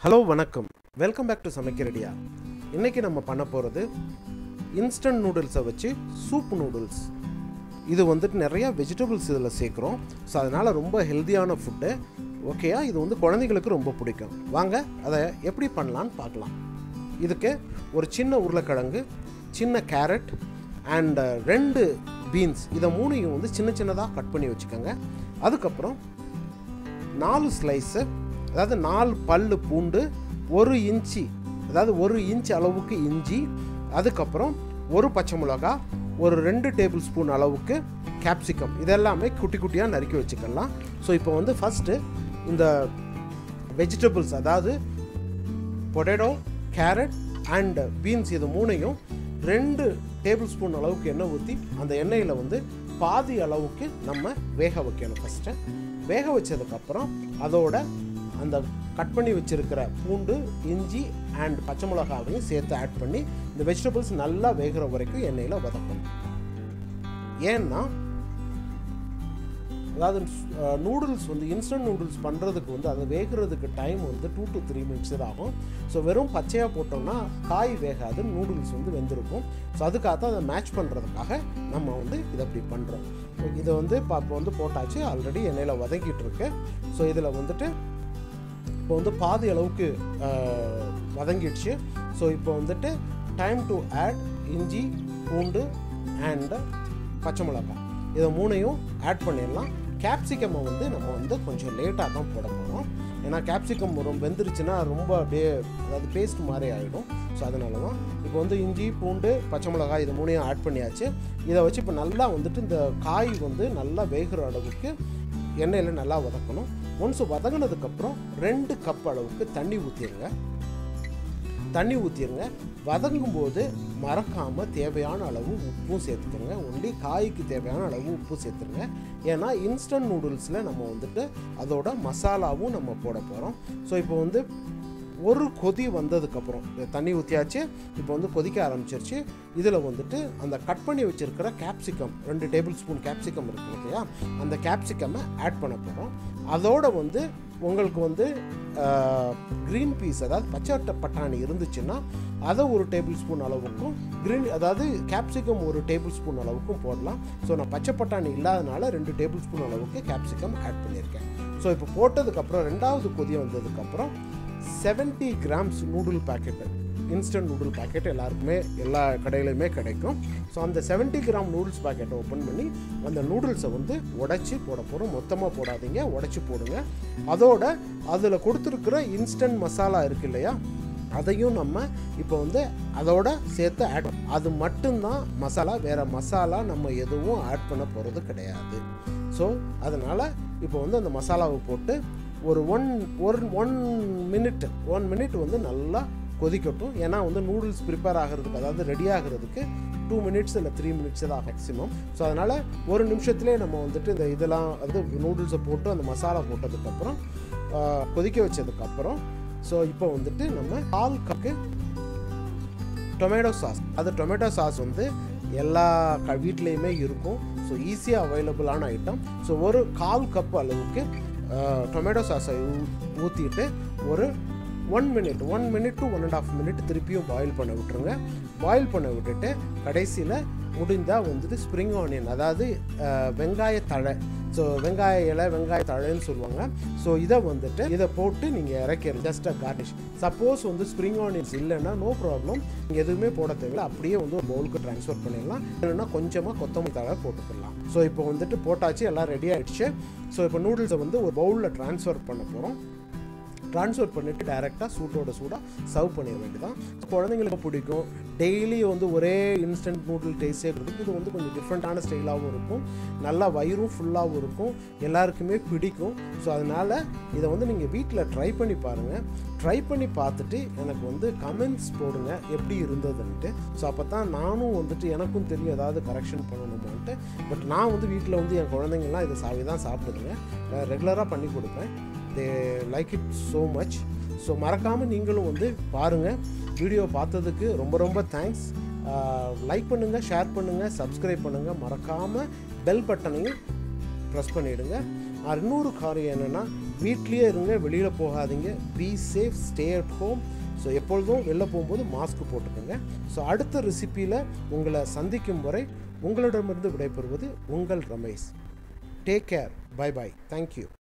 hello வணக்கம் welcome back to சமைக்க ரெடியா இன்றைக்கி நம்ம பண்ண போகிறது இன்ஸ்டன்ட் நூடுல்ஸை வச்சு சூப் நூடுல்ஸ் இது வந்துட்டு நிறையா வெஜிடபிள்ஸ் இதில் சேர்க்குறோம் ஸோ அதனால் ரொம்ப ஹெல்த்தியான ஃபுட்டு ஓகேயா இது வந்து குழந்தைங்களுக்கு ரொம்ப பிடிக்கும் வாங்க அதை எப்படி பண்ணலான்னு பார்க்கலாம் இதுக்கு ஒரு சின்ன உருளைக்கிழங்கு சின்ன கேரட் அண்ட் ரெண்டு பீன்ஸ் இதை மூணையும் வந்து சின்ன சின்னதாக கட் பண்ணி வச்சுக்கோங்க அதுக்கப்புறம் நாலு ஸ்லைஸு அதாவது நாலு பல்லு பூண்டு ஒரு இன்ச்சி அதாவது ஒரு இன்ச் அளவுக்கு இஞ்சி அதுக்கப்புறம் ஒரு பச்சை மிளகா ஒரு ரெண்டு டேபிள் ஸ்பூன் அளவுக்கு கேப்சிகம் இதெல்லாமே குட்டி குட்டியாக நறுக்கி வச்சுக்கலாம் ஸோ இப்போ வந்து ஃபஸ்ட்டு இந்த வெஜிடபிள்ஸ் அதாவது பொட்டேட்டோ கேரட் அண்ட் பீன்ஸ் இது மூணையும் ரெண்டு டேபிள் ஸ்பூன் அளவுக்கு எண்ணெய் ஊற்றி அந்த எண்ணெயில் வந்து பாதி அளவுக்கு நம்ம வேக வைக்கணும் ஃபஸ்ட்டு வேக வச்சதுக்கப்புறம் அதோட அந்த கட் பண்ணி வச்சிருக்கிற பூண்டு இஞ்சி அண்ட் பச்சை மிளகாவையும் சேர்த்து ஆட் பண்ணி இந்த வெஜிடபிள்ஸ் நல்லா வேகிற வரைக்கும் எண்ணெயில் வதக்கணும் ஏன்னா அதாவது நூடுல்ஸ் வந்து இன்ஸ்டன்ட் நூடுல்ஸ் பண்ணுறதுக்கு வந்து அது வேகிறதுக்கு டைம் வந்து டூ டு த்ரீ மினிட்ஸ் தான் ஆகும் ஸோ வெறும் பச்சையாக போட்டோம்னா காய் வேகாது நூடுல்ஸ் வந்து வெந்திருக்கும் ஸோ அதுக்காக தான் அதை மேட்ச் பண்ணுறதுக்காக நம்ம வந்து இதை அப்படி பண்ணுறோம் இதை வந்து இப்போ இப்போ வந்து போட்டாச்சு ஆல்ரெடி எண்ணெயில் வதங்கிட்டு இருக்கு ஸோ இதில் வந்துட்டு இப்போ வந்து பாதி அளவுக்கு ஆஹ், வதங்கிடுச்சு ஸோ இப்போ வந்துட்டு டைம் டு ஆட் இஞ்சி பூண்டு அண்ட் பச்சை மிளகாய் இதை மூணையும் ஆட் பண்ணிடலாம் கேப்சிகம்மை வந்து நம்ம வந்து கொஞ்சம் லேட்டாக தான் போட போகிறோம் ஏன்னா கேப்சிகம் ரொம்ப வெந்துருச்சுன்னா ரொம்ப அப்படியே அதாவது பேஸ்ட் மாதிரி ஆகிடும் ஸோ அதனால தான் இப்போ வந்து இஞ்சி பூண்டு பச்சை மிளகாய் இது மூணையும் ஆட் பண்ணியாச்சு இதை வச்சு இப்போ நல்லா வந்துட்டு இந்த காய் வந்து நல்லா வேகிற அளவுக்கு எண்ணெயில் நல்லா வதக்கணும் ஒன்ஸ் வதங்கினதுக்கப்புறம் ரெண்டு கப் அளவுக்கு தண்ணி ஊற்றிடுங்க தண்ணி ஊற்றிடுங்க வதங்கும் போது மறக்காமல் தேவையான அளவு உப்பும் சேர்த்துக்கோங்க ஒன்லி காய்க்கு தேவையான அளவு உப்பு சேர்த்துருங்க ஏன்னா இன்ஸ்டன்ட் நூடுல்ஸில் நம்ம வந்துட்டு அதோட மசாலாவும் நம்ம போட போகிறோம் ஸோ இப்போ வந்து ஒரு கொதி வந்ததுக்கப்புறம் தண்ணி ஊற்றியாச்சு இப்போ வந்து கொதிக்க ஆரம்பிச்சிருச்சு இதில் வந்துட்டு அந்த கட் பண்ணி வச்சுருக்கிற கேப்சிகம் ரெண்டு டேபிள் ஸ்பூன் கேப்சிகம் இருக்கு இல்லையா அந்த கேப்சிகம்மை ஆட் பண்ண போகிறோம் அதோட வந்து உங்களுக்கு வந்து க்ரீன் பீஸ் அதாவது பச்சை பட்டாணி இருந்துச்சுன்னா அதை ஒரு டேபிள் ஸ்பூன் அளவுக்கும் க்ரீன் அதாவது கேப்சிகம் ஒரு டேபிள் ஸ்பூன் அளவுக்கும் போடலாம் ஸோ நான் பச்சை பட்டாணி இல்லாதனால ரெண்டு டேபிள் ஸ்பூன் அளவுக்கு கேப்சிகம் ஆட் பண்ணியிருக்கேன் ஸோ இப்போ போட்டதுக்கப்புறம் ரெண்டாவது கொதி வந்ததுக்கப்புறம் 70 grams noodle packet instant noodle packet எல்லாருக்குமே எல்லா கடையிலையுமே கிடைக்கும் ஸோ அந்த 70 கிராம் நூடுல்ஸ் பாக்கெட்டை ஓப்பன் பண்ணி அந்த நூடுல்ஸை வந்து உடைச்சி போட போகிறோம் மொத்தமாக போடாதீங்க உடைச்சி போடுங்க அதோட அதில் கொடுத்துருக்குற இன்ஸ்டன்ட் மசாலா இருக்கு இல்லையா அதையும் நம்ம இப்போ வந்து அதோட சேர்த்து ஆட் அது மட்டும்தான் மசாலா வேறு மசாலா நம்ம எதுவும் ஆட் பண்ண போகிறது கிடையாது ஸோ அதனால் இப்போ வந்து அந்த மசாலாவை போட்டு ஒரு ஒன் ஒரு ஒன் மினிட் ஒன் மினிட் வந்து நல்லா கொதிக்கட்டும் ஏன்னா வந்து நூடுல்ஸ் ப்ரிப்பேர் ஆகிறதுக்கு அதாவது ரெடி ஆகிறதுக்கு டூ மினிட்ஸ் இல்லை த்ரீ மினிட்ஸ் தான் மேக்ஸிமம் ஸோ அதனால் ஒரு நிமிஷத்துலேயே நம்ம வந்துட்டு இந்த இதெல்லாம் வந்து நூடுல்ஸை போட்டு அந்த மசாலா போட்டதுக்கப்புறம் ஆஹ், கொதிக்க வச்சதுக்கப்புறம் ஸோ இப்போ வந்துட்டு நம்ம கால் கப்பு டொமேட்டோ சாஸ் அது டொமேட்டோ சாஸ் வந்து எல்லா க வீட்லேயுமே இருக்கும் ஸோ ஈஸியாக அவைலபிளான ஐட்டம் ஸோ ஒரு கால் கப் அளவுக்கு டொமேட்டோ சாஸை ஊற்றிட்டு ஒரு one minute one minute to one and half minute திருப்பியும் பாயில் பண்ண விட்டுருங்க பாயில் பண்ண விட்டுட்டு கடைசியில் முடிந்தால் வந்துட்டு ஸ்ப்ரிங் ஆனியன் அதாவது அஹ், வெங்காய தழை ஸோ வெங்காய இலை வெங்காய தழைன்னு சொல்லுவாங்க ஸோ இதை வந்துட்டு இதை போட்டு நீங்கள் இறக்கிற ஜஸ்ட் அ கார்னிஷ் சப்போஸ் வந்து ஸ்ப்ரிங் ஆனியன்ஸ் இல்லைன்னா நோ ப்ராப்ளம் நீங்கள் எதுவுமே போட தேவையில்ல அப்படியே வந்து ஒரு பவுலுக்கு ட்ரான்ஸ்ஃபர் பண்ணிடலாம் இல்லைன்னா கொஞ்சமாக கொத்தமல்லி தழை போட்டுக்கலாம் ஸோ இப்போ வந்துட்டு போட்டாச்சு எல்லாம் ரெடி ஆயிடுச்சு ஸோ இப்போ நூடுல்ஸை வந்து ஒரு பவுலில் ட்ரான்ஸ்ஃபர் பண்ண போகிறோம் ட்ரான்ஸ்ஃபர் பண்ணிவிட்டு டேரெக்டாக சூட்டோட சூடாக சர்வ் பண்ணிட வேண்டியதான் குழந்தைங்களுக்கு பிடிக்கும் டெய்லி வந்து ஒரே இன்ஸ்டன்ட் நூடுல் டேஸ்டே கொடுக்கும் இது வந்து கொஞ்சம் டிஃப்ரெண்ட்டான ஸ்டைலாகவும் இருக்கும் நல்லா வயிறும் ஃபுல்லாகவும் இருக்கும் எல்லாருக்குமே பிடிக்கும் ஸோ அதனால் இதை வந்து நீங்கள் வீட்டில் ட்ரை பண்ணி பாருங்கள் ட்ரை பண்ணி பார்த்துட்டு எனக்கு வந்து கமெண்ட்ஸ் போடுங்க எப்படி இருந்ததுன்ட்டு ஸோ அப்போ தான் நானும் வந்துட்டு எனக்கும் தெரியும் ஏதாவது கரெக்ஷன் பண்ணணுமான்ட்டு பட் நான் வந்து வீட்டில் வந்து என் குழந்தைங்கள்லாம் இதை சாவி தான் சாப்பிடுதுங்க ரெகுலராக பண்ணி கொடுப்பேன் they like it so much so மறக்காமல் நீங்களும் வந்து பாருங்கள் வீடியோ பார்த்ததுக்கு ரொம்ப ரொம்ப தேங்க்ஸ் லைக் பண்ணுங்கள் ஷேர் பண்ணுங்கள் சப்ஸ்கிரைப் பண்ணுங்கள் மறக்காமல் பெல் பட்டனையும் ப்ரெஸ் பண்ணிவிடுங்க இன்னொரு காரியம் என்னென்னா வீட்லேயே இருங்க வெளியில் போகாதீங்க be safe stay at home so எப்பொழுதும் வெளில போகும்போது மாஸ்க் போட்டுக்கோங்க ஸோ அடுத்த ரெசிப்பியில் உங்களை சந்திக்கும் வரை உங்களிடமிருந்து விடைபெறுவது உங்கள் Ramesh take care bye bye thank you